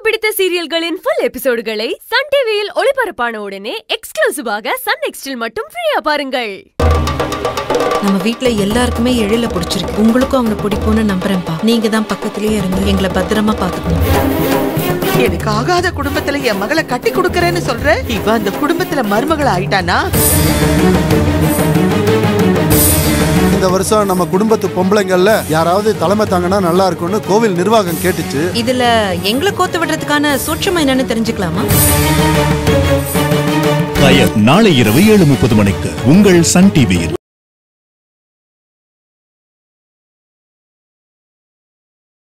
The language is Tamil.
பிடித்த சீரியல்களின் ஃபுல் எபிசோடுகளை சன் டிவியில் ஒளிபரப்பான உடனே எக்ஸ்க்ளூசிவாக சன் நெக்ஸ்டில் மட்டும் ஃப்ரீயா பாருங்கள் நம்ம வீட்ல எல்லாருக்குமே எழில பிடிச்சிருக்கு உங்களுக்கும் அவனை பிடிக்கும்னு நம்புறேன்ப்பா நீங்க தான் பக்கத்திலேயே இருந்து எங்களை பத்திரமா பாத்துக்கணும் எனக்கு ஆகாத குடும்பத்துல என் மகளை கட்டி கொடுக்கறேன்னு சொல்ற இவ அந்த குடும்பத்துல மருமகள் ஆயிட்டானா இந்த வருஷம் நம்ம குடும்பத்து பொம்பளைங்கள்ல யாராவது தலைமை தாங்கினா நல்லா இருக்கும்னு கோவில் நிர்வாகம் கேட்டுச்சு இதுல எங்களை கோத்து விடுறதுக்கான சூட்சமா என்னன்னு தெரிஞ்சுக்கலாமா கயர் நாளை இரவு ஏழு முப்பது மணிக்கு உங்கள் சன் டிவியில்